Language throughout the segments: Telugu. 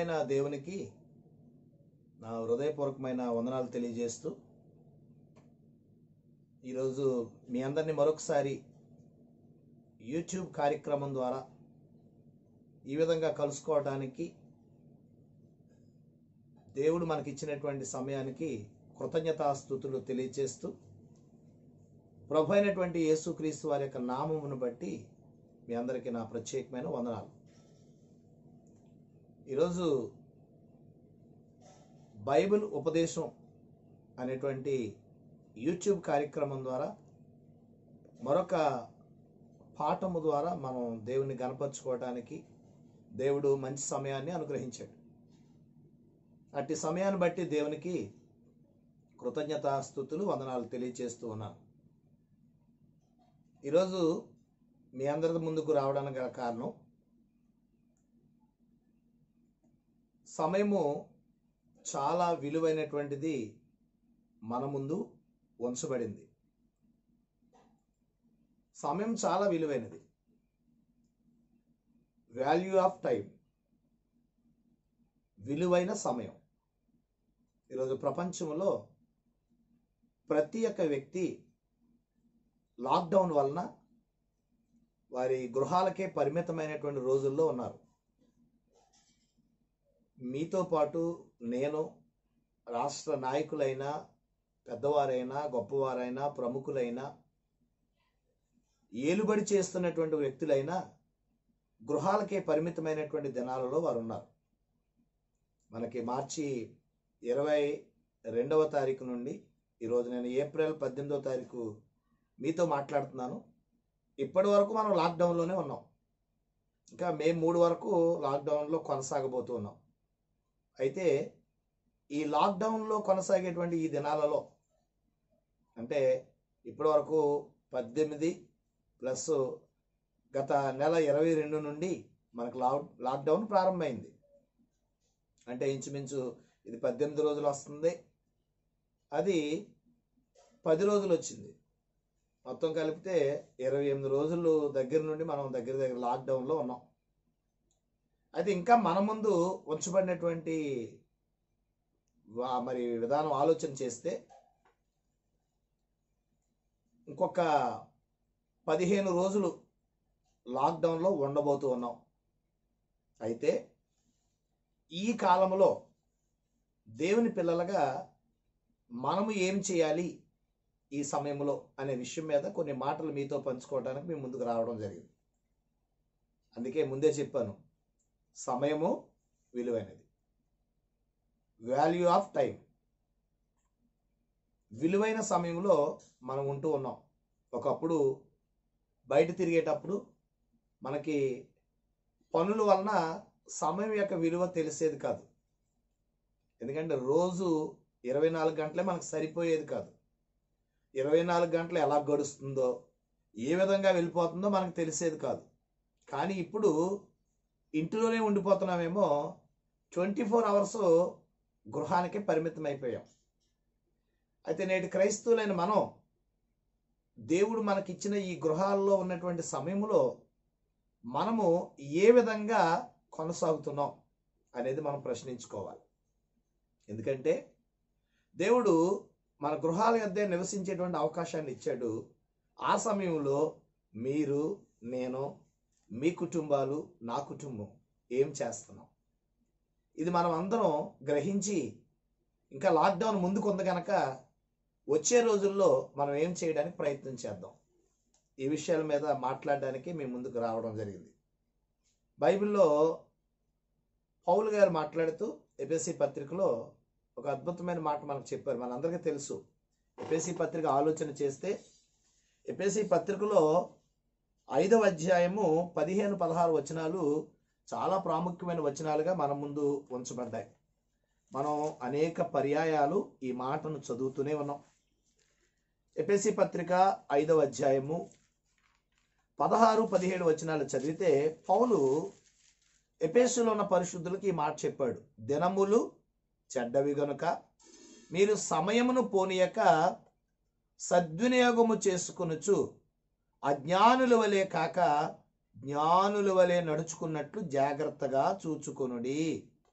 పరిశుద్ధమైన దేవునికి నా హృదయపూర్వకమైన వందనాలు తెలియజేస్తూ ఈరోజు మీ అందరినీ మరొకసారి యూట్యూబ్ కార్యక్రమం ద్వారా ఈ విధంగా కలుసుకోవడానికి దేవుడు మనకిచ్చినటువంటి సమయానికి కృతజ్ఞతాస్థుతులు తెలియజేస్తూ ప్రభు అయినటువంటి యేసుక్రీస్తు వారి యొక్క నామమును బట్టి మీ అందరికీ నా ప్రత్యేకమైన వందనాలు ఈరోజు బైబిల్ ఉపదేశం అనేటువంటి యూట్యూబ్ కార్యక్రమం ద్వారా మరొక పాఠము ద్వారా మనం దేవుని గనపరచుకోవడానికి దేవుడు మంచి సమయాన్ని అనుగ్రహించాడు అట్టి సమయాన్ని బట్టి దేవునికి కృతజ్ఞతాస్థుతులు వందనాలు తెలియచేస్తూ ఉన్నాను ఈరోజు మీ అందరి ముందుకు రావడానికి గల కారణం సమయము చాలా విలువైనటువంటిది మన ముందు ఉంచబడింది సమయం చాలా విలువైనది వాల్యూ ఆఫ్ టైం విలువైన సమయం ఈరోజు ప్రపంచంలో ప్రతి ఒక్క వ్యక్తి లాక్డౌన్ వలన వారి గృహాలకే పరిమితమైనటువంటి రోజుల్లో ఉన్నారు మీతో పాటు నేను రాష్ట్ర నాయకులైనా పెద్దవారైనా గొప్పవారైనా ప్రముఖులైనా ఏలుబడి చేస్తున్నటువంటి వ్యక్తులైనా గృహాలకే పరిమితమైనటువంటి దినాలలో వారు ఉన్నారు మనకి మార్చి ఇరవై రెండవ తారీఖు నుండి ఈరోజు నేను ఏప్రిల్ పద్దెనిమిదవ తారీఖు మీతో మాట్లాడుతున్నాను ఇప్పటి వరకు మనం లాక్డౌన్లోనే ఉన్నాం ఇంకా మే మూడు వరకు లాక్డౌన్లో కొనసాగబోతూ ఉన్నాం అయితే ఈ లాక్డౌన్లో కొనసాగేటువంటి ఈ దినాలలో అంటే ఇప్పటి వరకు పద్దెనిమిది ప్లస్ గత నెల ఇరవై రెండు నుండి మనకు లాక్ లాక్డౌన్ ప్రారంభమైంది అంటే ఇంచుమించు ఇది పద్దెనిమిది రోజులు వస్తుంది అది పది రోజులు వచ్చింది మొత్తం కలిపితే ఇరవై ఎనిమిది రోజులు దగ్గర నుండి మనం దగ్గర దగ్గర లాక్డౌన్లో ఉన్నాం అయితే ఇంకా మన ముందు ఉంచబడినటువంటి వా- మరి విధానం ఆలోచన చేస్తే ఇంకొక పదిహేను రోజులు లాక్డౌన్లో ఉండబోతూ ఉన్నాం అయితే ఈ కాలంలో దేవుని పిల్లలుగా మనము ఏం చేయాలి ఈ సమయంలో అనే విషయం మీద కొన్ని మాటలు మీతో పంచుకోవడానికి మేము ముందుకు రావడం జరిగింది అందుకే ముందే చెప్పాను సమయము విలువైనది వాల్యూ ఆఫ్ టైం విలువైన సమయంలో మనం ఉంటూ ఉన్నాం ఒకప్పుడు బయట తిరిగేటప్పుడు మనకి పనుల వలన సమయం యొక్క విలువ తెలిసేది కాదు ఎందుకంటే రోజు ఇరవై నాలుగు గంటలే మనకు సరిపోయేది కాదు ఇరవై నాలుగు గంటలు ఎలా గడుస్తుందో ఏ విధంగా వెళ్ళిపోతుందో మనకు తెలిసేది కాదు కానీ ఇప్పుడు ఇంటిలోనే ఉండిపోతున్నామేమో ట్వంటీ ఫోర్ అవర్స్ గృహానికే పరిమితం అయిపోయాం అయితే నేటి క్రైస్తవులైన మనం దేవుడు మనకిచ్చిన ఈ గృహాల్లో ఉన్నటువంటి సమయంలో మనము ఏ విధంగా కొనసాగుతున్నాం అనేది మనం ప్రశ్నించుకోవాలి ఎందుకంటే దేవుడు మన గృహాల యొద్దే నివసించేటువంటి అవకాశాన్ని ఇచ్చాడు ఆ సమయంలో మీరు నేను మీ కుటుంబాలు నా కుటుంబం ఏం చేస్తున్నాం ఇది మనం అందరం గ్రహించి ఇంకా లాక్డౌన్ ముందుకు ఉంది కనుక వచ్చే రోజుల్లో మనం ఏం చేయడానికి ప్రయత్నం చేద్దాం ఈ విషయాల మీద మాట్లాడడానికి మేము ముందుకు రావడం జరిగింది బైబిల్లో పౌలు గారు మాట్లాడుతూ ఎపిఎస్సి పత్రికలో ఒక అద్భుతమైన మాట మనకు చెప్పారు మనందరికీ తెలుసు ఎపిఎస్సి పత్రిక ఆలోచన చేస్తే ఎపిఎస్సి పత్రికలో ఐదవ అధ్యాయము పదిహేను పదహారు వచనాలు చాలా ప్రాముఖ్యమైన వచనాలుగా మన ముందు ఉంచబడ్డాయి మనం అనేక పర్యాయాలు ఈ మాటను చదువుతూనే ఉన్నాం ఎపిఎస్సి పత్రిక ఐదవ అధ్యాయము పదహారు పదిహేడు వచనాలు చదివితే పౌలు ఎపేసులో ఉన్న పరిశుద్ధులకు ఈ మాట చెప్పాడు దినములు చెడ్డవి గనుక మీరు సమయమును పోనీయక సద్వినియోగము చేసుకొనుచు అజ్ఞానుల వలె కాక జ్ఞానుల వలె నడుచుకున్నట్లు జాగ్రత్తగా చూచుకొనుడి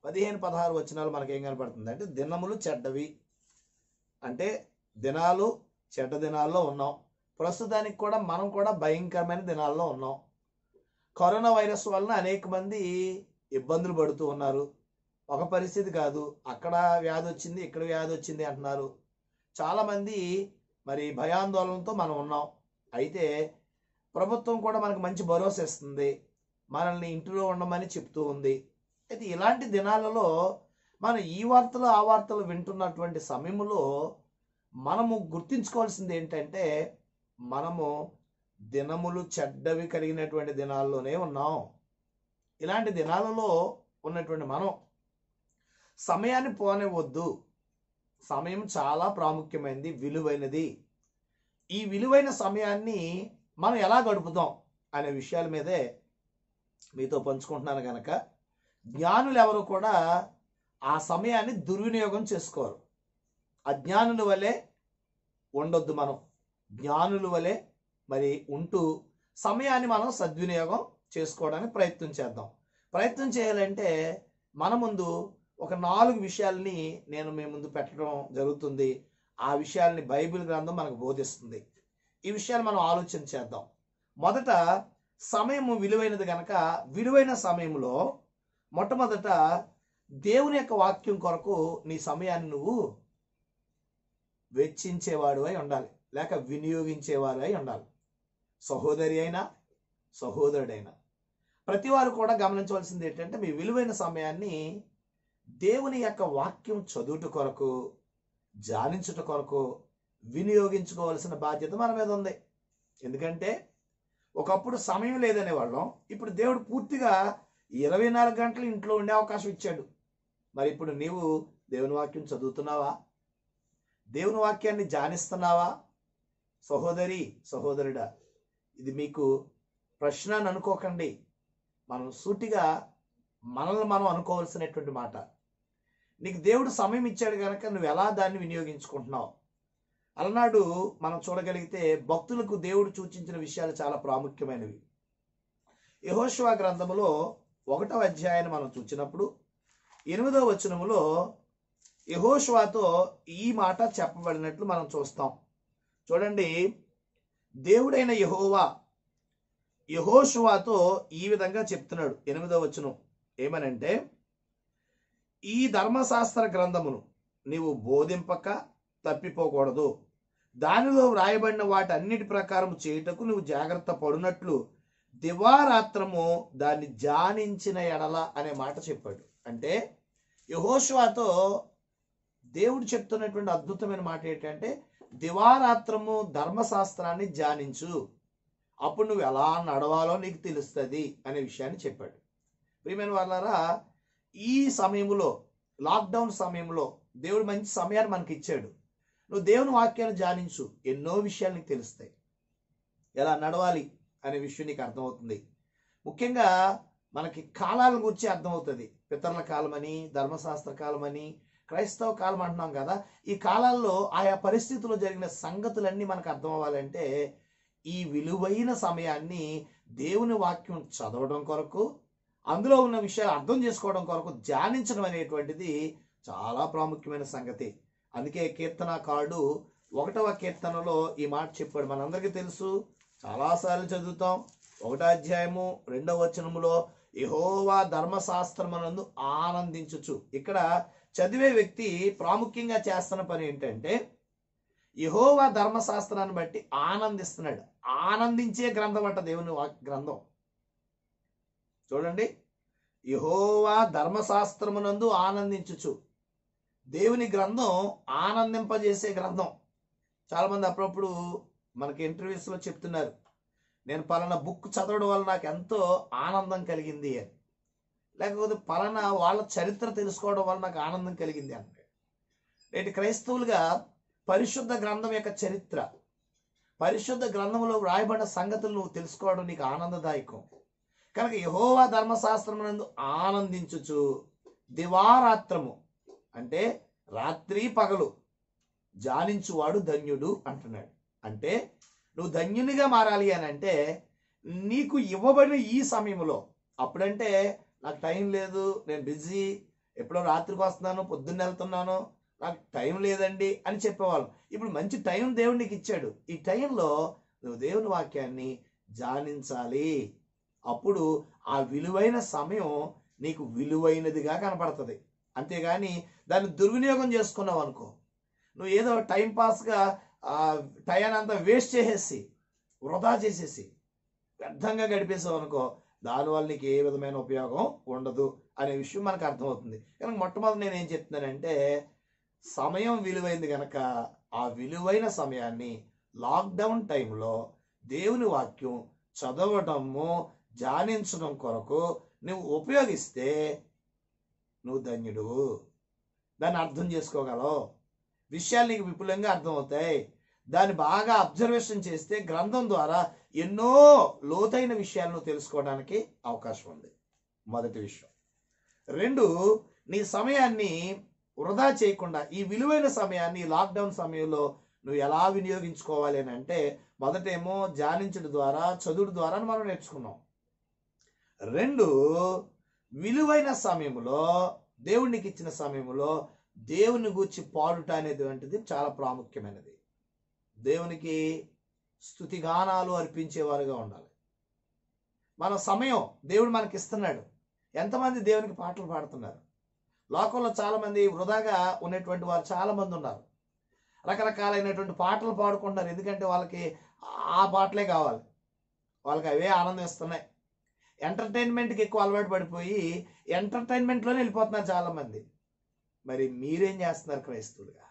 పదిహేను పదహారు వచనాలు మనకేం కనపడుతుంది అంటే దినములు చెడ్డవి అంటే దినాలు చెడ్డ దినాల్లో ఉన్నాం ప్రస్తుతానికి కూడా మనం కూడా భయంకరమైన దినాల్లో ఉన్నాం కరోనా వైరస్ వలన అనేక మంది ఇబ్బందులు పడుతూ ఉన్నారు ఒక పరిస్థితి కాదు అక్కడ వ్యాధి వచ్చింది ఇక్కడ వ్యాధి వచ్చింది అంటున్నారు చాలామంది మరి భయాందోళనతో మనం ఉన్నాం అయితే ప్రభుత్వం కూడా మనకు మంచి భరోసా ఇస్తుంది మనల్ని ఇంటిలో ఉండమని చెప్తూ ఉంది అయితే ఇలాంటి దినాలలో మనం ఈ వార్తలు ఆ వార్తలు వింటున్నటువంటి సమయంలో మనము గుర్తించుకోవాల్సింది ఏంటంటే మనము దినములు చెడ్డవి కలిగినటువంటి దినాల్లోనే ఉన్నాం ఇలాంటి దినాలలో ఉన్నటువంటి మనం సమయాన్ని పోనివ్వద్దు సమయం చాలా ప్రాముఖ్యమైనది విలువైనది ఈ విలువైన సమయాన్ని మనం ఎలా గడుపుతాం అనే విషయాల మీదే మీతో పంచుకుంటున్నాను కనుక జ్ఞానులు ఎవరు కూడా ఆ సమయాన్ని దుర్వినియోగం చేసుకోరు అజ్ఞానుల వలె ఉండొద్దు మనం జ్ఞానుల వలె మరి ఉంటూ సమయాన్ని మనం సద్వినియోగం చేసుకోవడానికి ప్రయత్నం చేద్దాం ప్రయత్నం చేయాలంటే మన ముందు ఒక నాలుగు విషయాల్ని నేను మీ ముందు పెట్టడం జరుగుతుంది ఆ విషయాల్ని బైబిల్ గ్రంథం మనకు బోధిస్తుంది ఈ విషయాలు మనం ఆలోచన చేద్దాం మొదట సమయము విలువైనది గనక విలువైన సమయంలో మొట్టమొదట దేవుని యొక్క వాక్యం కొరకు నీ సమయాన్ని నువ్వు వెచ్చించేవాడు అయి ఉండాలి లేక వినియోగించేవాడు అయి ఉండాలి సహోదరి అయినా సహోదరుడైనా ప్రతి వారు కూడా గమనించవలసింది ఏంటంటే మీ విలువైన సమయాన్ని దేవుని యొక్క వాక్యం చదువుట కొరకు ధ్యానించుట కొరకు వినియోగించుకోవాల్సిన బాధ్యత మన మీద ఉంది ఎందుకంటే ఒకప్పుడు సమయం లేదనే వాళ్ళం ఇప్పుడు దేవుడు పూర్తిగా ఇరవై నాలుగు గంటలు ఇంట్లో ఉండే అవకాశం ఇచ్చాడు మరి ఇప్పుడు నీవు దేవుని వాక్యం చదువుతున్నావా దేవుని వాక్యాన్ని ధ్యానిస్తున్నావా సహోదరి సహోదరుడా ఇది మీకు ప్రశ్న అని అనుకోకండి మనం సూటిగా మనల్ని మనం అనుకోవాల్సినటువంటి మాట నీకు దేవుడు సమయం ఇచ్చాడు కనుక నువ్వు ఎలా దాన్ని వినియోగించుకుంటున్నావు అలనాడు మనం చూడగలిగితే భక్తులకు దేవుడు సూచించిన విషయాలు చాలా ప్రాముఖ్యమైనవి యహోశివ గ్రంథములో ఒకటవ అధ్యాయాన్ని మనం చూచినప్పుడు ఎనిమిదవ వచనములో యహోశివాతో ఈ మాట చెప్పబడినట్లు మనం చూస్తాం చూడండి దేవుడైన యహోవా యహోశువాతో ఈ విధంగా చెప్తున్నాడు ఎనిమిదవ వచనం ఏమనంటే ఈ ధర్మశాస్త్ర గ్రంథమును నీవు బోధింపక తప్పిపోకూడదు దానిలో వ్రాయబడిన వాటన్నిటి ప్రకారం చేయుటకు నువ్వు జాగ్రత్త పడినట్లు దివారాత్రము దాన్ని ధ్యానించిన ఎడల అనే మాట చెప్పాడు అంటే యహోశువాతో దేవుడు చెప్తున్నటువంటి అద్భుతమైన మాట ఏంటంటే దివారాత్రము ధర్మశాస్త్రాన్ని ధ్యానించు అప్పుడు నువ్వు ఎలా నడవాలో నీకు తెలుస్తుంది అనే విషయాన్ని చెప్పాడు ప్రియమైన వాళ్ళారా ఈ సమయంలో లాక్డౌన్ సమయంలో దేవుడు మంచి సమయాన్ని మనకి ఇచ్చాడు నువ్వు దేవుని వాక్యాన్ని ధ్యానించు ఎన్నో విషయాలు నీకు తెలుస్తాయి ఎలా నడవాలి అనే విషయం నీకు అర్థమవుతుంది ముఖ్యంగా మనకి కాలాల గురించి అర్థమవుతుంది పితరుల కాలమని ధర్మశాస్త్ర కాలమని క్రైస్తవ కాలం అంటున్నాం కదా ఈ కాలాల్లో ఆయా పరిస్థితుల్లో జరిగిన సంగతులన్నీ మనకు అర్థం అవ్వాలంటే ఈ విలువైన సమయాన్ని దేవుని వాక్యం చదవడం కొరకు అందులో ఉన్న విషయాలు అర్థం చేసుకోవడం కొరకు ధ్యానించడం అనేటువంటిది చాలా ప్రాముఖ్యమైన సంగతి అందుకే కీర్తనకారుడు ఒకటవ కీర్తనలో ఈ మాట చెప్పాడు మనందరికీ తెలుసు చాలాసార్లు చదువుతాం ఒకటో అధ్యాయము రెండవ వచనములో యహోవా ధర్మశాస్త్రమునందు ఆనందించుచు ఇక్కడ చదివే వ్యక్తి ప్రాముఖ్యంగా చేస్తున్న పని ఏంటంటే యహోవా ధర్మశాస్త్రాన్ని బట్టి ఆనందిస్తున్నాడు ఆనందించే గ్రంథం అంట దేవుని వాక్ గ్రంథం చూడండి యహోవా ధర్మశాస్త్రమునందు ఆనందించుచు దేవుని గ్రంథం ఆనందింపజేసే గ్రంథం చాలామంది అప్పుడప్పుడు మనకి ఇంటర్వ్యూస్లో చెప్తున్నారు నేను పలానా బుక్ చదవడం వల్ల నాకు ఎంతో ఆనందం కలిగింది అని లేకపోతే పలానా వాళ్ళ చరిత్ర తెలుసుకోవడం వల్ల నాకు ఆనందం కలిగింది అంటే నేటి క్రైస్తవులుగా పరిశుద్ధ గ్రంథం యొక్క చరిత్ర పరిశుద్ధ గ్రంథంలో వ్రాయబడిన సంగతులు నువ్వు తెలుసుకోవడం నీకు ఆనందదాయకం కనుక యహోవా ధర్మశాస్త్రమునందు ఆనందించుచు దివారాత్రము అంటే రాత్రి పగలు జానించువాడు ధన్యుడు అంటున్నాడు అంటే నువ్వు ధన్యునిగా మారాలి అని అంటే నీకు ఇవ్వబడిన ఈ సమయంలో అప్పుడంటే నాకు టైం లేదు నేను బిజీ ఎప్పుడో రాత్రికి వస్తున్నాను పొద్దున్న వెళ్తున్నాను నాకు టైం లేదండి అని చెప్పేవాళ్ళం ఇప్పుడు మంచి టైం దేవుడు నీకు ఇచ్చాడు ఈ టైంలో నువ్వు దేవుని వాక్యాన్ని ధ్యానించాలి అప్పుడు ఆ విలువైన సమయం నీకు విలువైనదిగా కనపడుతుంది అంతేగాని దాన్ని దుర్వినియోగం చేసుకున్నావు అనుకో నువ్వు ఏదో టైం పాస్గా ఆ టైం అంతా వేస్ట్ చేసేసి వృధా చేసేసి వ్యర్థంగా గడిపేసావు అనుకో దానివల్ల నీకు ఏ విధమైన ఉపయోగం ఉండదు అనే విషయం మనకు అర్థమవుతుంది కనుక మొట్టమొదటి నేను ఏం చెప్తున్నానంటే సమయం విలువైంది కనుక ఆ విలువైన సమయాన్ని లాక్డౌన్ టైంలో దేవుని వాక్యం చదవటము ధ్యానించడం కొరకు నువ్వు ఉపయోగిస్తే నువ్వు ధన్యుడు దాన్ని అర్థం చేసుకోగలవు విషయాలు నీకు విపులంగా అర్థమవుతాయి దాన్ని బాగా అబ్జర్వేషన్ చేస్తే గ్రంథం ద్వారా ఎన్నో లోతైన విషయాలను తెలుసుకోవడానికి అవకాశం ఉంది మొదటి విషయం రెండు నీ సమయాన్ని వృధా చేయకుండా ఈ విలువైన సమయాన్ని లాక్డౌన్ సమయంలో నువ్వు ఎలా వినియోగించుకోవాలి అని అంటే మొదటేమో ధ్యానించడం ద్వారా చదువుడు ద్వారా మనం నేర్చుకున్నాం రెండు విలువైన సమయంలో దేవునికి ఇచ్చిన సమయంలో దేవుని గూర్చి పాడుట అనేటువంటిది చాలా ప్రాముఖ్యమైనది దేవునికి స్థుతిగానాలు అర్పించేవారుగా ఉండాలి మన సమయం దేవుడు మనకి ఇస్తున్నాడు ఎంతమంది దేవునికి పాటలు పాడుతున్నారు లోకంలో చాలా మంది వృధాగా ఉన్నటువంటి వారు చాలా మంది ఉన్నారు రకరకాలైనటువంటి పాటలు పాడుకుంటున్నారు ఎందుకంటే వాళ్ళకి ఆ పాటలే కావాలి వాళ్ళకి అవే ఆనందం ఇస్తున్నాయి ఎంటర్టైన్మెంట్కి ఎక్కువ అలవాటు పడిపోయి ఎంటర్టైన్మెంట్లోనే వెళ్ళిపోతున్నారు చాలా మంది మరి మీరేం చేస్తున్నారు క్రైస్తవులుగా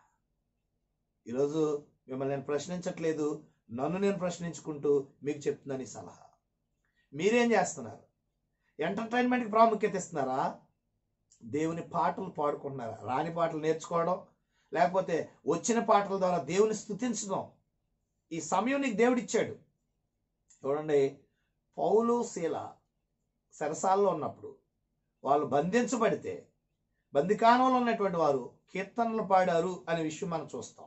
ఈరోజు మిమ్మల్ని నేను ప్రశ్నించట్లేదు నన్ను నేను ప్రశ్నించుకుంటూ మీకు చెప్తున్నాను ఈ సలహా మీరేం చేస్తున్నారు ఎంటర్టైన్మెంట్కి ప్రాముఖ్యత ఇస్తున్నారా దేవుని పాటలు పాడుకుంటున్నారా రాని పాటలు నేర్చుకోవడం లేకపోతే వచ్చిన పాటల ద్వారా దేవుని స్థుతించడం ఈ సమయం నీకు దేవుడు ఇచ్చాడు చూడండి పౌలు శీల సరసాల్లో ఉన్నప్పుడు వాళ్ళు బంధించబడితే బందికానంలో ఉన్నటువంటి వారు కీర్తనలు పాడారు అనే విషయం మనం చూస్తాం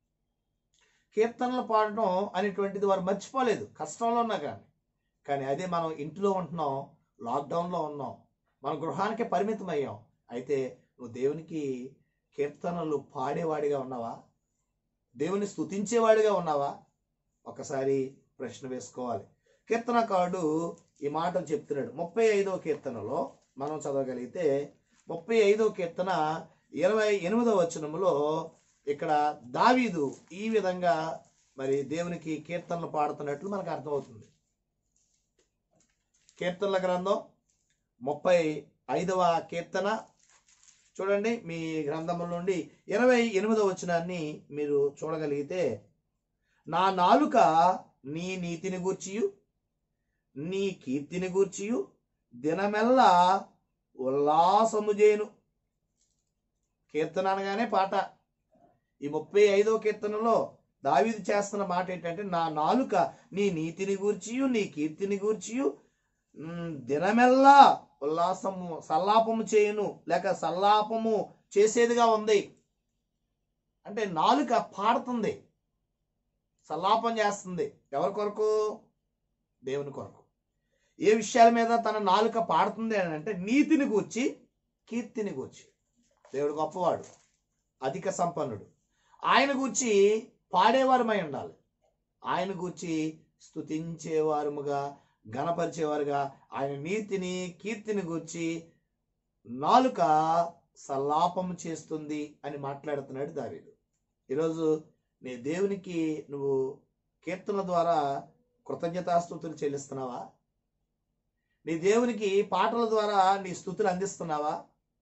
కీర్తనలు పాడటం అనేటువంటిది వారు మర్చిపోలేదు కష్టంలో ఉన్నా కానీ కానీ అదే మనం ఇంట్లో ఉంటున్నాం లాక్డౌన్లో ఉన్నాం మన గృహానికే పరిమితం అయ్యాం అయితే నువ్వు దేవునికి కీర్తనలు పాడేవాడిగా ఉన్నావా దేవుని స్తుతించేవాడిగా ఉన్నావా ఒకసారి ప్రశ్న వేసుకోవాలి కీర్తనకారుడు ఈ మాట చెప్తున్నాడు ముప్పై ఐదవ కీర్తనలో మనం చదవగలిగితే ముప్పై ఐదవ కీర్తన ఇరవై ఎనిమిదవ వచనములో ఇక్కడ దావీదు ఈ విధంగా మరి దేవునికి కీర్తనలు పాడుతున్నట్లు మనకు అర్థమవుతుంది కీర్తనల గ్రంథం ముప్పై ఐదవ కీర్తన చూడండి మీ గ్రంథముల నుండి ఇరవై ఎనిమిదవ వచనాన్ని మీరు చూడగలిగితే నా నాలుక నీ నీతిని గూర్చియు నీ కీర్తిని గూర్చియు దినమెల్లా ఉల్లాసము చేయను కీర్తన అనగానే పాట ఈ ముప్పై ఐదో కీర్తనలో దావీదు చేస్తున్న మాట ఏంటంటే నా నాలుక నీ నీతిని గూర్చియు నీ కీర్తిని గూర్చియు మ్, దినమెల్లా ఉల్లాసము సల్లాపము చేయును లేక సల్లాపము చేసేదిగా ఉంది అంటే నాలుక పాడుతుంది సల్లాపం చేస్తుంది ఎవరి కొరకు దేవుని కొరకు ఏ విషయాల మీద తన నాలుక పాడుతుంది అని అంటే నీతిని గూర్చి కీర్తిని గూర్చి దేవుడు గొప్పవాడు అధిక సంపన్నుడు ఆయన గూర్చి పాడేవారమై ఉండాలి ఆయన గూర్చి స్తుతించేవారముగా గణపరిచేవారుగా ఆయన నీతిని కీర్తిని గూర్చి నాలుక సల్లాపము చేస్తుంది అని మాట్లాడుతున్నాడు దావీదు ఈరోజు నీ దేవునికి నువ్వు కీర్తన ద్వారా కృతజ్ఞతాస్తుతులు చెల్లిస్తున్నావా నీ దేవునికి పాటల ద్వారా నీ స్థుతులు అందిస్తున్నావా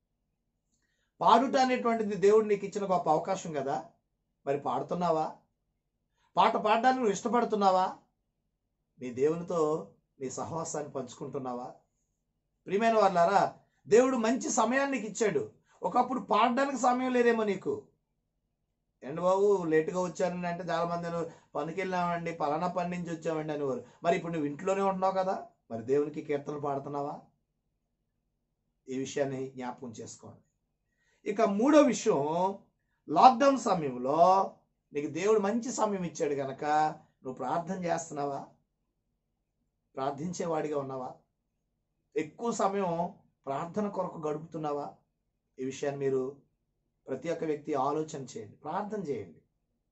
పాడుట అనేటువంటిది దేవుడు నీకు ఇచ్చిన గొప్ప అవకాశం కదా మరి పాడుతున్నావా పాట పాడడానికి నువ్వు ఇష్టపడుతున్నావా నీ దేవునితో నీ సహవాసాన్ని పంచుకుంటున్నావా ప్రియమైన వాళ్ళారా దేవుడు మంచి సమయాన్ని నీకు ఇచ్చాడు ఒకప్పుడు పాడడానికి సమయం లేదేమో నీకు ఏంటి బాబు లేటుగా వచ్చానని అంటే చాలా మంది అనేవారు, పనికి వెళ్ళామండి పలానా పని నుంచి వచ్చామండి అనేవారు మరి ఇప్పుడు నువ్వు ఇంట్లోనే ఉంటున్నావు కదా మరి దేవునికి కీర్తనలు పాడుతున్నావా ఈ విషయాన్ని జ్ఞాపకం చేసుకోండి ఇక మూడో విషయం లాక్డౌన్ సమయంలో నీకు దేవుడు మంచి సమయం ఇచ్చాడు గనక నువ్వు ప్రార్థన చేస్తున్నావా ప్రార్థించేవాడిగా ఉన్నావా ఎక్కువ సమయం ప్రార్థన కొరకు గడుపుతున్నావా ఈ విషయాన్ని మీరు ప్రతి ఒక్క వ్యక్తి ఆలోచన చేయండి ప్రార్థన చేయండి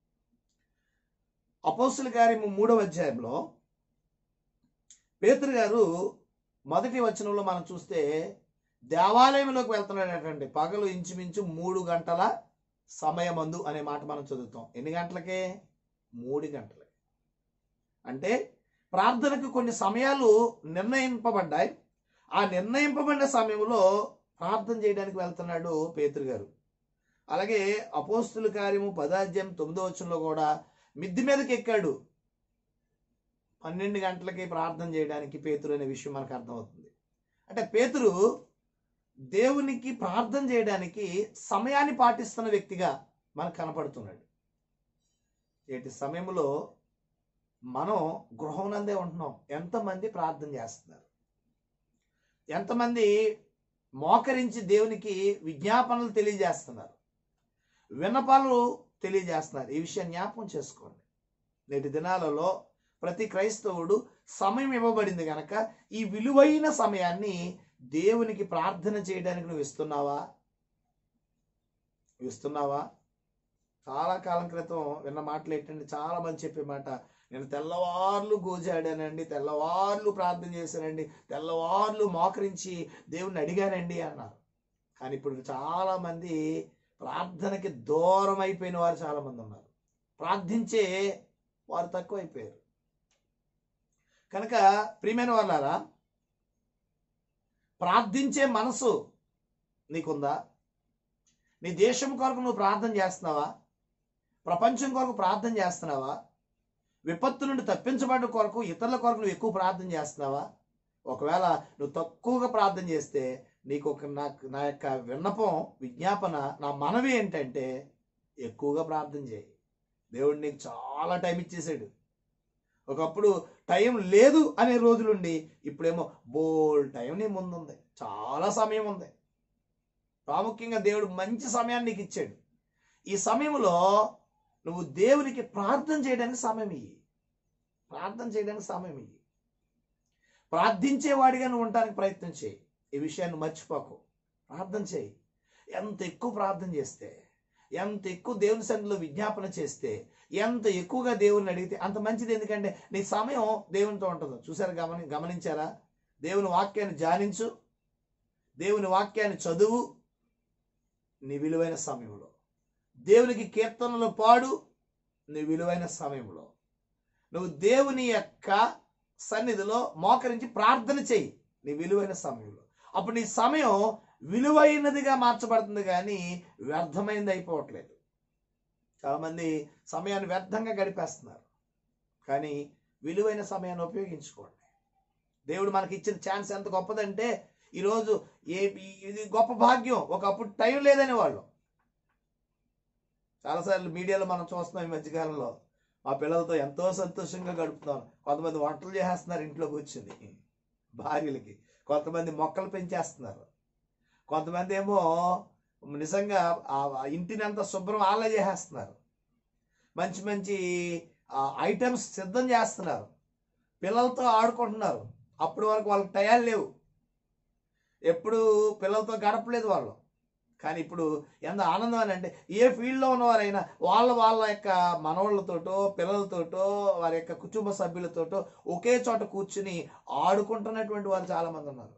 అపోస్తుల కార్యము మూడవ అధ్యాయంలో పేతురు గారు మొదటి వచనంలో మనం చూస్తే దేవాలయంలోకి వెళ్తున్నాడటండి పగలు ఇంచుమించు మూడు గంటల సమయమందు అనే మాట మనం చదువుతాం ఎన్ని గంటలకే మూడు గంటలకి అంటే ప్రార్థనకు కొన్ని సమయాలు నిర్ణయింపబడ్డాయి ఆ నిర్ణయింపబడిన సమయంలో ప్రార్థన చేయడానికి వెళ్తున్నాడు పేతురు గారు అలాగే అపోస్తుల కార్యము పదాధ్యాయం తొమ్మిదో వచనంలో కూడా మిద్ది మీదకి ఎక్కాడు పన్నెండు గంటలకి ప్రార్థన చేయడానికి పేతురు అనే విషయం మనకు అర్థమవుతుంది అంటే పేతురు దేవునికి ప్రార్థన చేయడానికి సమయాన్ని పాటిస్తున్న వ్యక్తిగా మనకు కనపడుతున్నాడు ఏటి సమయంలో మనం గృహంనందే ఉంటున్నాం ఎంతమంది ప్రార్థన చేస్తున్నారు ఎంతమంది మోకరించి దేవునికి విజ్ఞాపనలు తెలియజేస్తున్నారు విన్నపాలు తెలియజేస్తున్నారు ఈ విషయం జ్ఞాపకం చేసుకోండి నేటి దినాలలో ప్రతి క్రైస్తవుడు సమయం ఇవ్వబడింది కనుక ఈ విలువైన సమయాన్ని దేవునికి ప్రార్థన చేయడానికి నువ్వు ఇస్తున్నావా ఇస్తున్నావా చాలా కాలం క్రితం విన్న మాటలు ఏంటంటే చాలా మంది చెప్పే మాట నేను తెల్లవార్లు గోజాడానండి తెల్లవార్లు ప్రార్థన చేశానండి తెల్లవార్లు మోకరించి దేవుణ్ణి అడిగానండి అన్నారు కానీ ఇప్పుడు చాలా మంది ప్రార్థనకి దూరం అయిపోయిన వారు చాలా మంది ఉన్నారు ప్రార్థించే వారు తక్కువైపోయారు కనుక ప్రియమైన వాళ్ళారా ప్రార్థించే మనసు నీకుందా నీ దేశం కొరకు నువ్వు ప్రార్థన చేస్తున్నావా ప్రపంచం కొరకు ప్రార్థన చేస్తున్నావా విపత్తు నుండి తప్పించబడ్డ కొరకు ఇతరుల కొరకు నువ్వు ఎక్కువ ప్రార్థన చేస్తున్నావా ఒకవేళ నువ్వు తక్కువగా ప్రార్థన చేస్తే నీకు ఒక నాకు నా యొక్క విన్నపం విజ్ఞాపన నా మనవి ఏంటంటే ఎక్కువగా ప్రార్థన చేయి దేవుడు నీకు చాలా టైం ఇచ్చేసాడు ఒకప్పుడు టైం లేదు అనే రోజులుండి ఇప్పుడేమో బోల్ టైం నీ ముందుంది చాలా సమయం ఉంది ప్రాముఖ్యంగా దేవుడు మంచి సమయాన్ని నీకు ఇచ్చాడు ఈ సమయంలో నువ్వు దేవునికి ప్రార్థన చేయడానికి సమయం ఇయ్యి ప్రార్థన చేయడానికి సమయం ఇయ్యి ప్రార్థించేవాడిగా నువ్వు ఉండడానికి ప్రయత్నం చేయి ఈ విషయాన్ని మర్చిపోకు ప్రార్థన చేయి ఎంత ఎక్కువ ప్రార్థన చేస్తే ఎంత ఎక్కువ దేవుని సన్నిధిలో విజ్ఞాపన చేస్తే ఎంత ఎక్కువగా దేవుని అడిగితే అంత మంచిది ఎందుకంటే నీ సమయం దేవునితో ఉంటుంది చూసారా గమని గమనించారా దేవుని వాక్యాన్ని ధ్యానించు దేవుని వాక్యాన్ని చదువు నీ విలువైన సమయంలో దేవునికి కీర్తనలు పాడు నీ విలువైన సమయంలో నువ్వు దేవుని యొక్క సన్నిధిలో మోకరించి ప్రార్థన చేయి నీ విలువైన సమయంలో అప్పుడు నీ సమయం విలువైనదిగా మార్చబడుతుంది కానీ వ్యర్థమైనది అయిపోవట్లేదు చాలామంది సమయాన్ని వ్యర్థంగా గడిపేస్తున్నారు కానీ విలువైన సమయాన్ని ఉపయోగించుకోండి దేవుడు మనకి ఇచ్చిన ఛాన్స్ ఎంత గొప్పదంటే ఈరోజు ఏ ఇది గొప్ప భాగ్యం ఒకప్పుడు టైం లేదని వాళ్ళు చాలాసార్లు మీడియాలో మనం చూస్తున్నాం ఈ మధ్యకాలంలో మా పిల్లలతో ఎంతో సంతోషంగా గడుపుతున్నాం కొంతమంది వంటలు చేసేస్తున్నారు ఇంట్లో కూర్చుని భార్యలకి కొంతమంది మొక్కలు పెంచేస్తున్నారు కొంతమంది ఏమో నిజంగా ఆ ఇంటిని అంతా శుభ్రం వాళ్ళే చేసేస్తున్నారు మంచి మంచి ఐటమ్స్ సిద్ధం చేస్తున్నారు పిల్లలతో ఆడుకుంటున్నారు అప్పటి వరకు వాళ్ళకి టయాలు లేవు ఎప్పుడు పిల్లలతో గడపలేదు వాళ్ళు కానీ ఇప్పుడు ఎంత ఆనందం అని అంటే ఏ ఫీల్డ్లో ఉన్నవారైనా వాళ్ళ వాళ్ళ యొక్క మనవాళ్ళతోటో పిల్లలతోటో వారి యొక్క కుటుంబ సభ్యులతోటో ఒకే చోట కూర్చుని ఆడుకుంటున్నటువంటి వారు చాలామంది ఉన్నారు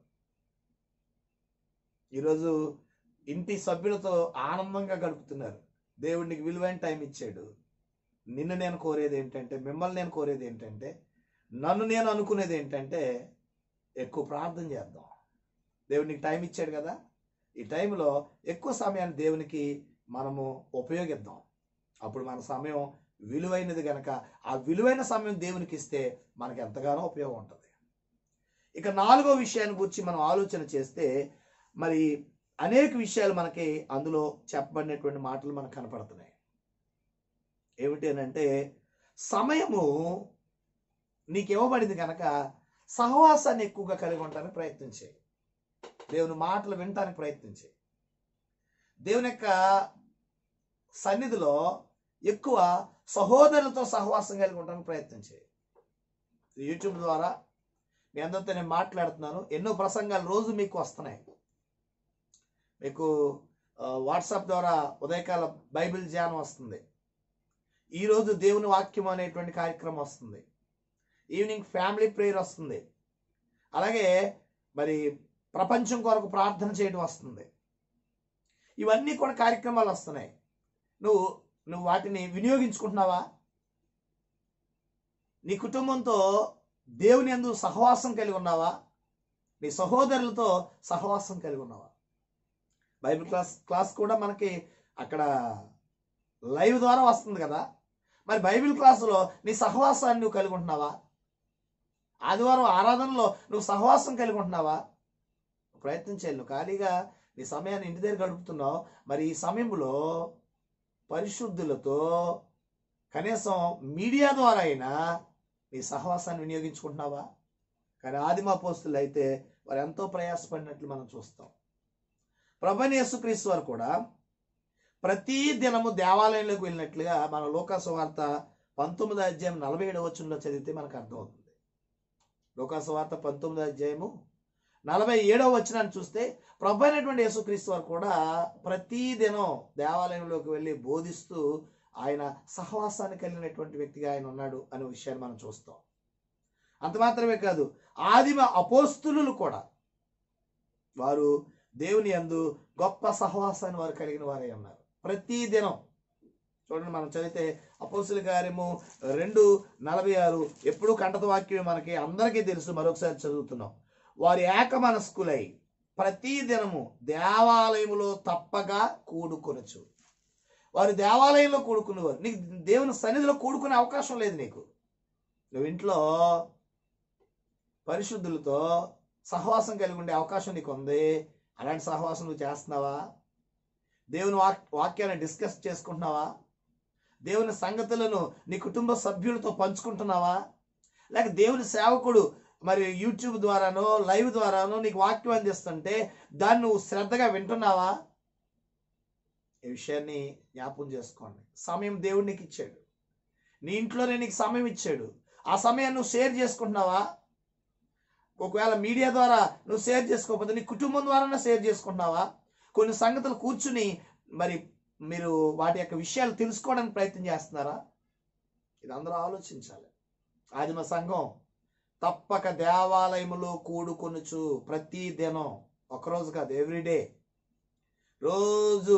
ఈరోజు ఇంటి సభ్యులతో ఆనందంగా గడుపుతున్నారు దేవుడికి విలువైన టైం ఇచ్చాడు నిన్ను నేను కోరేది ఏంటంటే మిమ్మల్ని నేను కోరేది ఏంటంటే నన్ను నేను అనుకునేది ఏంటంటే ఎక్కువ ప్రార్థన చేద్దాం దేవుడికి టైం ఇచ్చాడు కదా ఈ టైంలో ఎక్కువ సమయాన్ని దేవునికి మనము ఉపయోగిద్దాం అప్పుడు మన సమయం విలువైనది కనుక ఆ విలువైన సమయం దేవునికి ఇస్తే మనకి ఎంతగానో ఉపయోగం ఉంటుంది ఇక నాలుగో విషయాన్ని గురించి మనం ఆలోచన చేస్తే మరి అనేక విషయాలు మనకి అందులో చెప్పబడినటువంటి మాటలు మనకు కనపడుతున్నాయి ఏమిటి అని అంటే సమయము నీకు ఇవ్వబడింది కనుక సహవాసాన్ని ఎక్కువగా కలిగి ఉండడానికి ప్రయత్నం చేయి దేవుని మాటలు వినటానికి ప్రయత్నం చేయి దేవుని యొక్క సన్నిధిలో ఎక్కువ సహోదరులతో సహవాసం కలిగి ఉండడానికి ప్రయత్నం చేయి యూట్యూబ్ ద్వారా మీ అందరితో నేను మాట్లాడుతున్నాను ఎన్నో ప్రసంగాలు రోజు మీకు వస్తున్నాయి మీకు ఆ, వాట్సాప్ ద్వారా ఉదయకాల బైబిల్ ధ్యానం వస్తుంది ఈరోజు దేవుని వాక్యం అనేటువంటి కార్యక్రమం వస్తుంది ఈవినింగ్ ఫ్యామిలీ ప్రేయర్ వస్తుంది అలాగే మరి ప్రపంచం కొరకు ప్రార్థన చేయడం వస్తుంది ఇవన్నీ కూడా కార్యక్రమాలు వస్తున్నాయి నువ్వు నువ్వు వాటిని వినియోగించుకుంటున్నావా నీ కుటుంబంతో దేవుని అందు సహవాసం కలిగి ఉన్నావా నీ సహోదరులతో సహవాసం కలిగి ఉన్నావా బైబిల్ క్లాస్ క్లాస్ కూడా మనకి అక్కడ లైవ్ ద్వారా వస్తుంది కదా మరి బైబిల్ క్లాసులో నీ సహవాసాన్ని నువ్వు కలిగి ఉంటున్నావా ఆదివారం ఆరాధనలో నువ్వు సహవాసం కలిగి ఉంటున్నావా ప్రయత్నం చేయాలి నువ్వు ఖాళీగా నీ సమయాన్ని ఇంటి దగ్గర గడుపుతున్నావు మరి ఈ సమయంలో పరిశుద్ధులతో కనీసం మీడియా ద్వారా అయినా నీ సహవాసాన్ని వినియోగించుకుంటున్నావా కానీ ఆదిమ పోస్తులు అయితే వారు ఎంతో ప్రయాసపడినట్లు మనం చూస్తాం ప్రభని యేసుక్రీస్తు వారు కూడా ప్రతి దినము దేవాలయంలోకి వెళ్ళినట్లుగా మన లోకాసు వార్త పంతొమ్మిది అధ్యాయం నలభై ఏడవ వచనంలో చదివితే మనకు అర్థమవుతుంది లోకాసు వార్త పంతొమ్మిది అధ్యాయము నలభై ఏడవ వచనాన్ని చూస్తే ప్రభు అయినటువంటి యేసుక్రీస్తు వారు కూడా ప్రతి దినం దేవాలయంలోకి వెళ్ళి బోధిస్తూ ఆయన సహవాసాన్ని కలిగినటువంటి వ్యక్తిగా ఆయన ఉన్నాడు అనే విషయాన్ని మనం చూస్తాం అంత మాత్రమే కాదు ఆదిమ అపోస్తులు కూడా వారు దేవుని యందు గొప్ప సహవాసాన్ని వారు కలిగిన వారే ఉన్నారు ప్రతి దినం చూడండి మనం చదివితే అపోస్తుల కార్యము రెండు నలభై ఆరు ఎప్పుడు కంటత వాక్యం మనకి అందరికీ తెలుసు మరొకసారి చదువుతున్నాం వారి ఏక మనస్కులై ప్రతి దినము దేవాలయములో తప్పగా కూడుకొనచ్చు వారు దేవాలయంలో కూడుకునేవారు నీకు దేవుని సన్నిధిలో కూడుకునే అవకాశం లేదు నీకు నువ్వు ఇంట్లో పరిశుద్ధులతో సహవాసం కలిగి ఉండే అవకాశం నీకు ఉంది అలాంటి సహవాసం నువ్వు చేస్తున్నావా దేవుని వాక్ వాక్యాన్ని డిస్కస్ చేసుకుంటున్నావా దేవుని సంగతులను నీ కుటుంబ సభ్యులతో పంచుకుంటున్నావా లేక దేవుని సేవకుడు మరి యూట్యూబ్ ద్వారానో లైవ్ ద్వారానో నీకు వాక్యం అందిస్తుంటే దాన్ని నువ్వు శ్రద్ధగా వింటున్నావా ఈ విషయాన్ని జ్ఞాపకం చేసుకోండి సమయం దేవుడు నీకు ఇచ్చాడు నీ ఇంట్లోనే నీకు సమయం ఇచ్చాడు ఆ సమయాన్ని నువ్వు షేర్ చేసుకుంటున్నావా ఒకవేళ మీడియా ద్వారా నువ్వు షేర్ చేసుకోకపోతే నీ కుటుంబం ద్వారా షేర్ చేసుకుంటున్నావా కొన్ని సంగతులు కూర్చుని మరి మీరు వాటి యొక్క విషయాలు తెలుసుకోవడానికి ప్రయత్నం చేస్తున్నారా ఇది అందరూ ఆలోచించాలి ఆదిమ సంఘం తప్పక దేవాలయములో కూడుకొనుచు ప్రతి దినం ఒకరోజు కాదు ఎవ్రీడే రోజు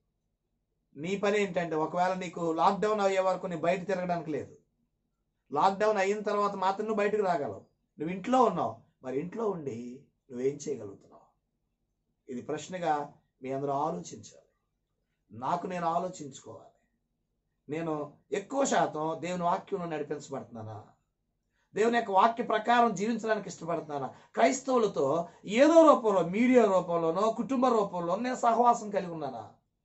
నీ పని ఏంటంటే ఒకవేళ నీకు లాక్డౌన్ అయ్యే వరకు నీ బయట తిరగడానికి లేదు లాక్డౌన్ అయిన తర్వాత మాత్రం నువ్వు బయటకు రాగలవు నువ్వు ఇంట్లో ఉన్నావు మరి ఇంట్లో ఉండి నువ్వేం చేయగలుగుతున్నావు ఇది ప్రశ్నగా మీ అందరూ ఆలోచించాలి నాకు నేను ఆలోచించుకోవాలి నేను ఎక్కువ శాతం దేవుని వాక్యంలో నడిపించబడుతున్నానా దేవుని యొక్క వాక్య ప్రకారం జీవించడానికి ఇష్టపడుతున్నానా క్రైస్తవులతో ఏదో రూపంలో మీడియా రూపంలోనో కుటుంబ రూపంలో నేను సహవాసం కలిగి ఉన్నానా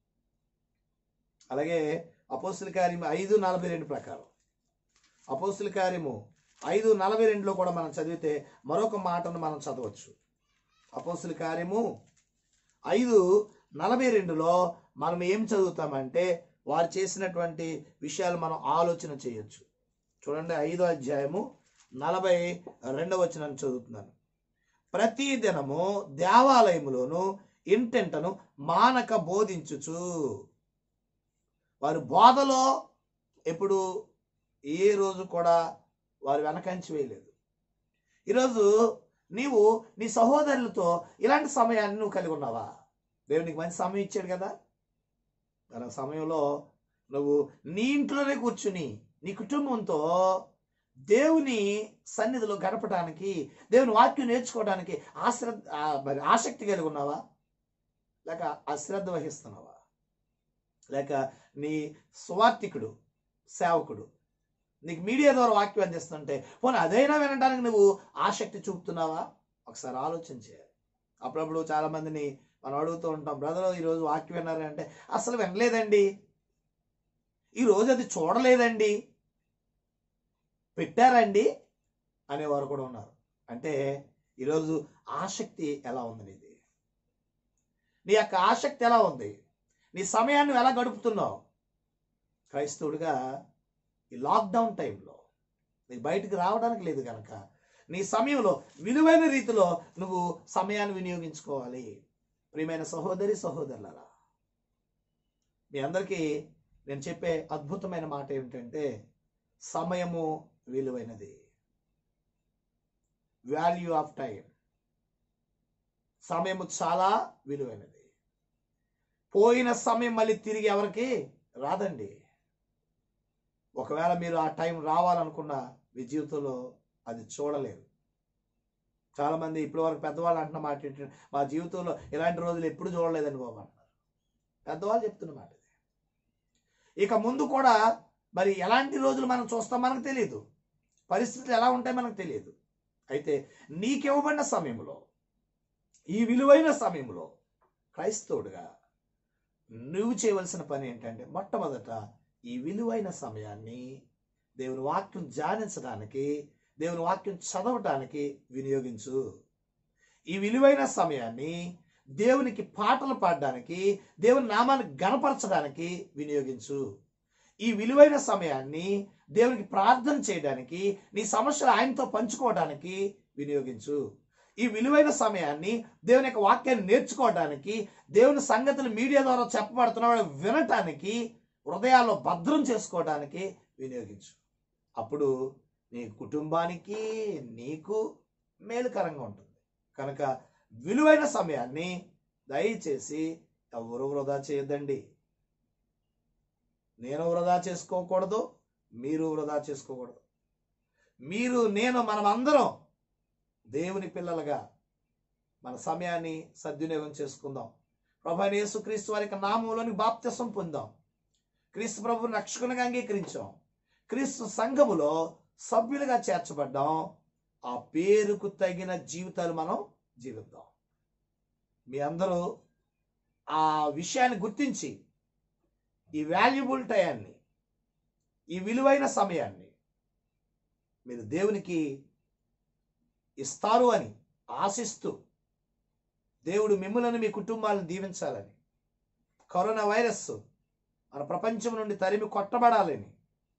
అలాగే అపోస్తుల కార్యం ఐదు నలభై రెండు ప్రకారం అపోస్తుల కార్యము ఐదు నలభై రెండులో కూడా మనం చదివితే మరొక మాటను మనం చదవచ్చు అపోస్తుల కార్యము ఐదు నలభై రెండులో మనం ఏం చదువుతామంటే వారు చేసినటువంటి విషయాలు మనం ఆలోచన చేయొచ్చు చూడండి ఐదో అధ్యాయము నలభై రెండవ వచనాన్ని చదువుతున్నాను ప్రతి దినము దేవాలయములోను ఇంటెంటను మానక బోధించుచు వారి బోధలో ఎప్పుడు ఏ రోజు కూడా వారు వెనకంచి వేయలేదు ఈరోజు నీవు నీ సహోదరులతో ఇలాంటి సమయాన్ని నువ్వు కలిగి ఉన్నావా దేవునికి మంచి సమయం ఇచ్చాడు కదా మరి ఆ సమయంలో నువ్వు నీ ఇంట్లోనే కూర్చుని నీ కుటుంబంతో దేవుని సన్నిధిలో గడపడానికి దేవుని వాక్యం నేర్చుకోవడానికి ఆశ్రద్ధ ఆ, మరి ఆసక్తి కలిగి ఉన్నావా లేక అశ్రద్ధ వహిస్తున్నావా లేక నీ స్వార్థికుడు సేవకుడు నీకు మీడియా ద్వారా వాక్యం అందిస్తుంటే పోనీ అదైనా వినడానికి నువ్వు ఆసక్తి చూపుతున్నావా ఒకసారి ఆలోచన చేయాలి అప్పుడప్పుడు చాలా మందిని మనం అడుగుతూ ఉంటాం బ్రదర్ ఈరోజు వాక్యం విన్నారు అంటే అసలు వినలేదండి ఈరోజు అది చూడలేదండి పెట్టారండి అనేవారు కూడా ఉన్నారు అంటే ఈరోజు ఆసక్తి ఎలా ఉంది నీది నీ యొక్క ఆసక్తి ఎలా ఉంది నీ సమయాన్ని నువ్వు ఎలా గడుపుతున్నావు క్రైస్తవుడిగా ఈ లాక్డౌన్ టైంలో నీకు బయటికి రావడానికి లేదు కనుక నీ సమయంలో విలువైన రీతిలో నువ్వు సమయాన్ని వినియోగించుకోవాలి ప్రియమైన సహోదరి సహోదరులరా మీ అందరికీ నేను చెప్పే అద్భుతమైన మాట ఏమిటంటే సమయము విలువైనది వాల్యూ ఆఫ్ టైం సమయము చాలా విలువైనది పోయిన సమయం మళ్ళీ తిరిగి ఎవరికి రాదండి ఒకవేళ మీరు ఆ టైం రావాలనుకున్న మీ జీవితంలో అది చూడలేరు చాలా మంది ఇప్పటి వరకు పెద్దవాళ్ళు అంటున్న మాట ఏంటంటే మా జీవితంలో ఇలాంటి రోజులు ఎప్పుడు చూడలేదని బాబు అంటున్నారు పెద్దవాళ్ళు చెప్తున్న మాట ఇది ఇక ముందు కూడా మరి ఎలాంటి రోజులు మనం చూస్తాం మనకు తెలియదు పరిస్థితులు ఎలా ఉంటాయి మనకు తెలియదు అయితే నీకివ్వబడిన సమయంలో ఈ విలువైన సమయంలో క్రైస్తవుడుగా నువ్వు చేయవలసిన పని ఏంటంటే మొట్టమొదట ఈ విలువైన సమయాన్ని దేవుని వాక్యం ధ్యానించడానికి దేవుని వాక్యం చదవటానికి వినియోగించు ఈ విలువైన సమయాన్ని దేవునికి పాటలు పాడడానికి దేవుని నామాన్ని గణపరచడానికి వినియోగించు ఈ విలువైన సమయాన్ని దేవునికి ప్రార్థన చేయడానికి నీ సమస్యలు ఆయనతో పంచుకోవడానికి వినియోగించు ఈ విలువైన సమయాన్ని దేవుని యొక్క వాక్యాన్ని నేర్చుకోవడానికి దేవుని సంగతులు మీడియా ద్వారా చెప్పబడుతున్న వాళ్ళు వినటానికి హృదయాల్లో భద్రం చేసుకోవడానికి వినియోగించు అప్పుడు నీ కుటుంబానికి నీకు మేలుకరంగా ఉంటుంది కనుక విలువైన సమయాన్ని దయచేసి ఎవరు వృధా చేయొద్దండి నేను వృధా చేసుకోకూడదు మీరు వృధా చేసుకోకూడదు మీరు నేను మనం అందరం దేవుని పిల్లలుగా మన సమయాన్ని సద్వినియోగం చేసుకుందాం ప్రభు యేసుక్రీస్తు వారి యొక్క నామంలోని బాప్తిసం పొందాం క్రీస్తు ప్రభుని రక్షకునిగా అంగీకరించాం క్రీస్తు సంఘములో సభ్యులుగా చేర్చబడ్డాం ఆ పేరుకు తగిన జీవితాలు మనం జీవిద్దాం మీ అందరూ ఆ విషయాన్ని గుర్తించి ఈ వాల్యుబుల్ టయాన్ని ఈ విలువైన సమయాన్ని మీరు దేవునికి ఇస్తారు అని ఆశిస్తూ దేవుడు మిమ్మల్ని మీ కుటుంబాలను దీవించాలని కరోనా వైరస్ మన ప్రపంచం నుండి తరిమి కొట్టబడాలని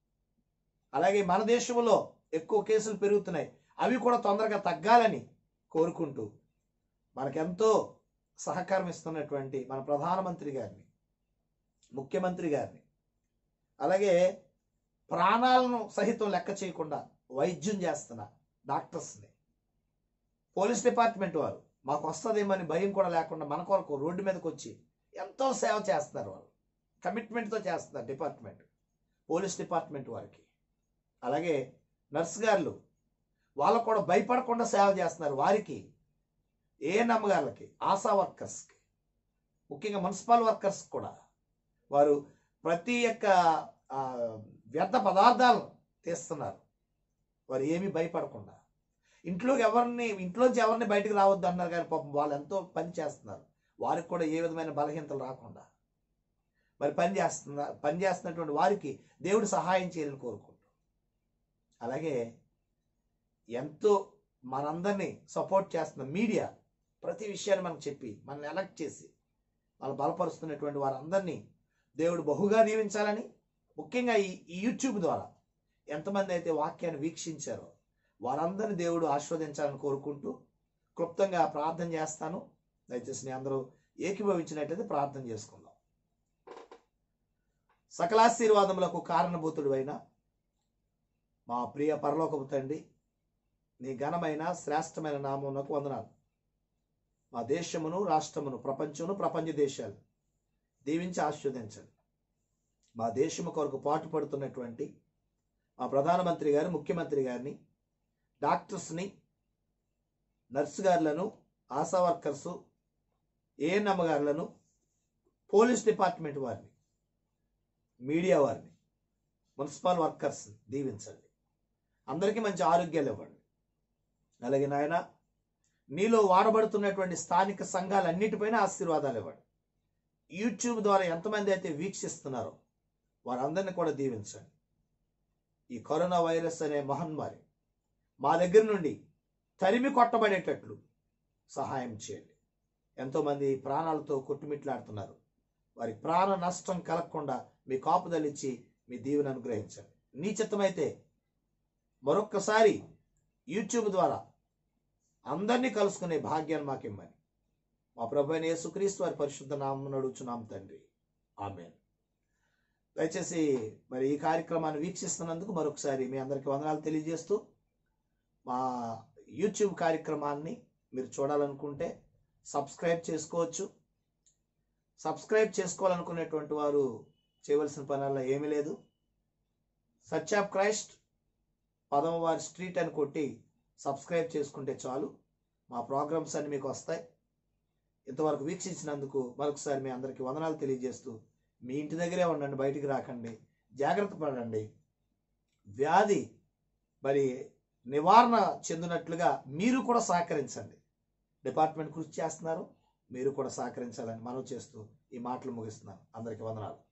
అలాగే మన దేశంలో ఎక్కువ కేసులు పెరుగుతున్నాయి అవి కూడా తొందరగా తగ్గాలని కోరుకుంటూ మనకెంతో సహకారం ఇస్తున్నటువంటి మన ప్రధానమంత్రి గారిని ముఖ్యమంత్రి గారిని అలాగే ప్రాణాలను సహితం లెక్క చేయకుండా వైద్యం చేస్తున్న డాక్టర్స్ని పోలీస్ డిపార్ట్మెంట్ వారు మాకు వస్తుందేమని భయం కూడా లేకుండా మన కొరకు రోడ్డు మీదకి వచ్చి ఎంతో సేవ చేస్తున్నారు వాళ్ళు కమిట్మెంట్తో చేస్తున్నారు డిపార్ట్మెంట్ పోలీస్ డిపార్ట్మెంట్ వారికి అలాగే నర్స్ గారులు వాళ్ళకు కూడా భయపడకుండా సేవ చేస్తున్నారు వారికి ఏ నమ్మగాళ్ళకి ఆశా వర్కర్స్కి ముఖ్యంగా మున్సిపల్ వర్కర్స్ కూడా వారు ప్రతి యొక్క ఆ, వ్యర్థ పదార్థాలను తీస్తున్నారు వారు ఏమీ భయపడకుండా ఇంట్లోకి ఎవరిని ఇంట్లోంచి ఎవరిని బయటకు రావద్దు అన్నారు కానీ పాపం వాళ్ళు ఎంతో పని చేస్తున్నారు వారికి కూడా ఏ విధమైన బలహీనతలు రాకుండా మరి పని చేస్తున్నారు పని చేస్తున్నటువంటి వారికి దేవుడు సహాయం చేయాలని కోరుకుంటూ అలాగే ఎంతో మనందరినీ సపోర్ట్ చేస్తున్న మీడియా ప్రతి విషయాన్ని మనకు చెప్పి మనల్ని ఎలక్ట్ చేసి వాళ్ళు బలపరుస్తున్నటువంటి వారందరినీ దేవుడు బహుగా దీవించాలని ముఖ్యంగా ఈ ఈ యూట్యూబ్ ద్వారా ఎంతమంది అయితే వాక్యాన్ని వీక్షించారో వారందరిని దేవుడు ఆస్వాదించాలని కోరుకుంటూ క్లుప్తంగా ప్రార్థన చేస్తాను దయచేసి మీ అందరూ ఏకీభవించినట్లయితే ప్రార్థన చేసుకుందాం సకలాశీర్వాదములకు కారణభూతుడు అయిన మా ప్రియ పరలోకపు తండ్రి నీ ఘనమైన శ్రేష్టమైన నామమునకు వందనాలు మా దేశమును రాష్ట్రమును ప్రపంచమును ప్రపంచ దేశాలు దీవించి ఆస్వాదించండి మా దేశము కొరకు పాటుపడుతున్నటువంటి మా ప్రధానమంత్రి గారు ముఖ్యమంత్రి గారిని డాక్టర్స్ని నర్సు గారులను ఆశా వర్కర్సు ఏఎన్ఎం గారులను పోలీస్ డిపార్ట్మెంట్ వారిని మీడియా వారిని మున్సిపల్ వర్కర్స్ దీవించండి అందరికీ మంచి ఆరోగ్యాలు ఇవ్వండి అలాగే నాయన నీలో వాడబడుతున్నటువంటి స్థానిక సంఘాలన్నిటిపైన ఆశీర్వాదాలు ఇవ్వండి యూట్యూబ్ ద్వారా ఎంతమంది అయితే వీక్షిస్తున్నారో వారందరినీ కూడా దీవించండి ఈ కరోనా వైరస్ అనే మహమ్మారి మా దగ్గర నుండి తరిమి కొట్టబడేటట్లు సహాయం చేయండి ఎంతోమంది ప్రాణాలతో కొట్టుమిట్లాడుతున్నారు వారి ప్రాణ నష్టం కలగకుండా మీ కాపుదలిచ్చి మీ దీవెన అనుగ్రహించండి నీ చిత్తమైతే మరొక్కసారి యూట్యూబ్ ద్వారా అందరినీ కలుసుకునే భాగ్యాన్ని మాకు ఇమ్మని మా ప్రభు అయిన యేసుక్రీస్తు వారి పరిశుద్ధ నామం నడుచున్నాం తండ్రి ఆమెన్ దయచేసి మరి ఈ కార్యక్రమాన్ని వీక్షిస్తున్నందుకు మరొకసారి మీ అందరికీ వందనాలు తెలియజేస్తూ మా యూట్యూబ్ కార్యక్రమాన్ని మీరు చూడాలనుకుంటే సబ్స్క్రైబ్ చేసుకోవచ్చు సబ్స్క్రైబ్ చేసుకోవాలనుకునేటువంటి వారు చేయవలసిన పనుల్లో ఏమీ లేదు సచ్ ఆఫ్ క్రైస్ట్ పదమవారి స్ట్రీట్ అని కొట్టి సబ్స్క్రైబ్ చేసుకుంటే చాలు మా ప్రోగ్రామ్స్ అన్ని మీకు వస్తాయి ఇంతవరకు వీక్షించినందుకు మరొకసారి మీ అందరికీ వందనాలు తెలియజేస్తూ మీ ఇంటి దగ్గరే ఉండండి బయటికి రాకండి జాగ్రత్త పడండి వ్యాధి మరి నివారణ చెందినట్లుగా మీరు కూడా సహకరించండి డిపార్ట్మెంట్ కృషి చేస్తున్నారు మీరు కూడా సహకరించాలని మనవి చేస్తూ ఈ మాటలు ముగిస్తున్నాను అందరికీ వందనాలు